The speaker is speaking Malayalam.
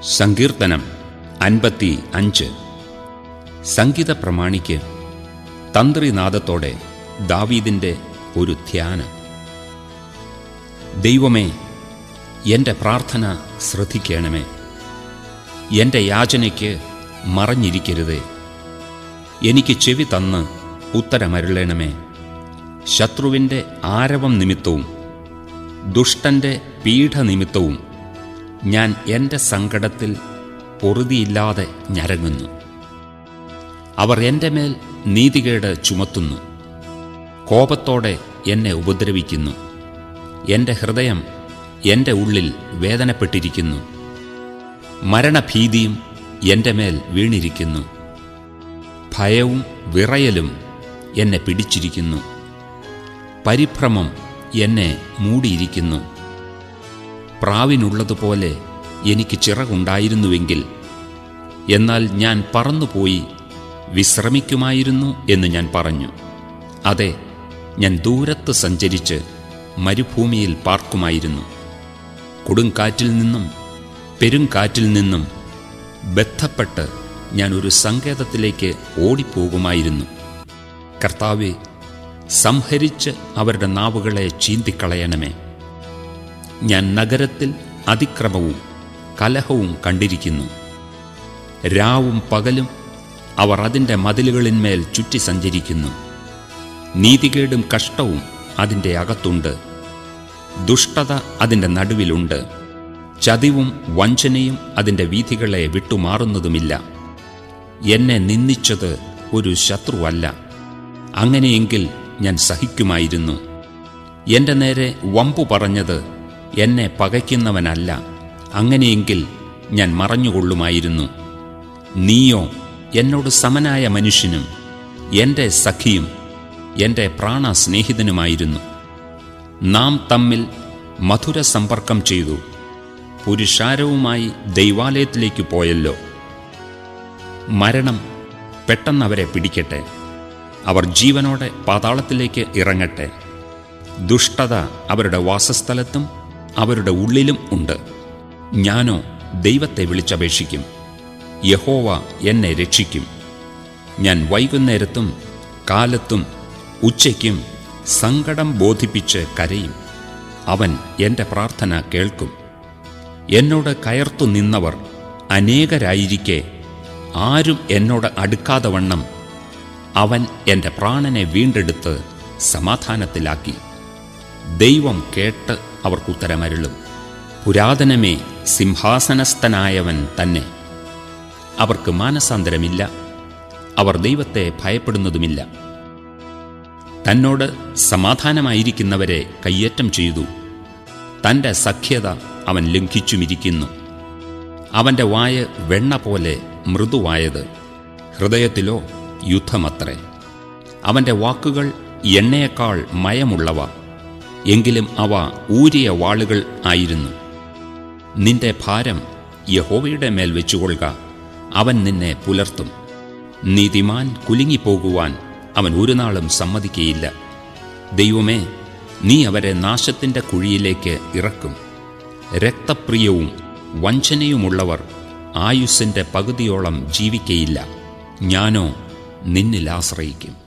സങ്കീർത്തനം അൻപത്തി അഞ്ച് സംഗീത പ്രമാണിക്ക് തന്ത്രിനാദത്തോടെ ദാവീദിൻ്റെ ഒരു ധ്യാനം ദൈവമേ എൻ്റെ പ്രാർത്ഥന ശ്രദ്ധിക്കണമേ എൻ്റെ യാചനയ്ക്ക് മറഞ്ഞിരിക്കരുതേ എനിക്ക് ചെവി തന്ന് ഉത്തരമരുളണമേ ശത്രുവിൻ്റെ ആരവം നിമിത്തവും ദുഷ്ടൻ്റെ പീഠനിമിത്തവും ഞാൻ എൻ്റെ സങ്കടത്തിൽ പൊറുതിയില്ലാതെ ഞരങ്ങുന്നു അവർ എൻ്റെ മേൽ നീതികേട് ചുമത്തുന്നു കോപത്തോടെ എന്നെ ഉപദ്രവിക്കുന്നു എൻ്റെ ഹൃദയം എൻ്റെ ഉള്ളിൽ വേദനപ്പെട്ടിരിക്കുന്നു മരണഭീതിയും എൻ്റെ മേൽ വീണിരിക്കുന്നു ഭയവും വിറയലും എന്നെ പിടിച്ചിരിക്കുന്നു പരിഭ്രമം എന്നെ മൂടിയിരിക്കുന്നു പ്രാവിനുള്ളതുപോലെ എനിക്ക് ചിറകുണ്ടായിരുന്നുവെങ്കിൽ എന്നാൽ ഞാൻ പറന്നുപോയി വിശ്രമിക്കുമായിരുന്നു എന്ന് ഞാൻ പറഞ്ഞു അതെ ഞാൻ ദൂരത്ത് സഞ്ചരിച്ച് മരുഭൂമിയിൽ പാർക്കുമായിരുന്നു കൊടുങ്കാറ്റിൽ നിന്നും പെരുങ്കാറ്റിൽ നിന്നും ബന്ധപ്പെട്ട് ഞാൻ ഒരു സങ്കേതത്തിലേക്ക് ഓടിപ്പോകുമായിരുന്നു കർത്താവെ സംഹരിച്ച് അവരുടെ നാവുകളെ ചീന്തിക്കളയണമേ ഞാൻ നഗരത്തിൽ അതിക്രമവും കലഹവും കണ്ടിരിക്കുന്നു രാവും പകലും അവർ അതിൻ്റെ മതിലുകളിന്മേൽ ചുറ്റി സഞ്ചരിക്കുന്നു നീതികേടും കഷ്ടവും അതിൻ്റെ അകത്തുണ്ട് ദുഷ്ടത അതിൻ്റെ നടുവിലുണ്ട് ചതിവും വഞ്ചനയും അതിൻ്റെ വീഥികളെ വിട്ടുമാറുന്നതുമില്ല എന്നെ നിന്ദിച്ചത് ഒരു ശത്രുവല്ല അങ്ങനെയെങ്കിൽ ഞാൻ സഹിക്കുമായിരുന്നു എൻ്റെ നേരെ വമ്പു പറഞ്ഞത് എന്നെ പകയ്ക്കുന്നവനല്ല അങ്ങനെയെങ്കിൽ ഞാൻ മറഞ്ഞുകൊള്ളുമായിരുന്നു നീയോ എന്നോട് സമനായ മനുഷ്യനും എൻ്റെ സഖിയും എൻ്റെ പ്രാണസ്നേഹിതനുമായിരുന്നു നാം തമ്മിൽ മധുര സമ്പർക്കം ചെയ്തു പുരുഷാരവുമായി ദൈവാലയത്തിലേക്ക് പോയല്ലോ മരണം പെട്ടെന്നവരെ പിടിക്കട്ടെ അവർ ജീവനോടെ പാതാളത്തിലേക്ക് ഇറങ്ങട്ടെ ദുഷ്ടത അവരുടെ വാസസ്ഥലത്തും അവരുടെ ഉള്ളിലും ഉണ്ട് ഞാനോ ദൈവത്തെ വിളിച്ചപേക്ഷിക്കും യഹോവ എന്നെ രക്ഷിക്കും ഞാൻ വൈകുന്നേരത്തും കാലത്തും ഉച്ചയ്ക്കും സങ്കടം ബോധിപ്പിച്ച് കരയും അവൻ എൻ്റെ പ്രാർത്ഥന കേൾക്കും എന്നോട് കയർത്തു നിന്നവർ അനേകരായിരിക്കെ ആരും എന്നോട് അടുക്കാതെ വണ്ണം അവൻ എൻ്റെ പ്രാണനെ വീണ്ടെടുത്ത് സമാധാനത്തിലാക്കി ദൈവം കേട്ട് അവർക്കുത്തരമരുളും പുരാതനമേ സിംഹാസനസ്ഥനായവൻ തന്നെ അവർക്ക് മാനസാന്തരമില്ല അവർ ദൈവത്തെ ഭയപ്പെടുന്നതുമില്ല തന്നോട് സമാധാനമായിരിക്കുന്നവരെ കയ്യേറ്റം ചെയ്തു തൻ്റെ സഖ്യത അവൻ ലംഘിച്ചുമിരിക്കുന്നു അവൻ്റെ വായ വെണ്ണ പോലെ മൃദുവായത് ഹൃദയത്തിലോ യുദ്ധമത്രേ അവൻ്റെ വാക്കുകൾ എണ്ണയേക്കാൾ മയമുള്ളവ എങ്കിലും അവ ഊരിയ വാളുകൾ ആയിരുന്നു നിന്റെ ഭാരം യഹോവയുടെ മേൽ വെച്ചുകൊള്ളുക അവൻ നിന്നെ പുലർത്തും നീതിമാൻ കുലുങ്ങിപ്പോകുവാൻ അവൻ ഒരു നാളും സമ്മതിക്കുകയില്ല ദൈവമേ നീ അവരെ നാശത്തിൻ്റെ കുഴിയിലേക്ക് ഇറക്കും രക്തപ്രിയവും വഞ്ചനയുമുള്ളവർ ആയുസ്സിൻ്റെ പകുതിയോളം ജീവിക്കയില്ല ഞാനോ നിന്നിൽ ആശ്രയിക്കും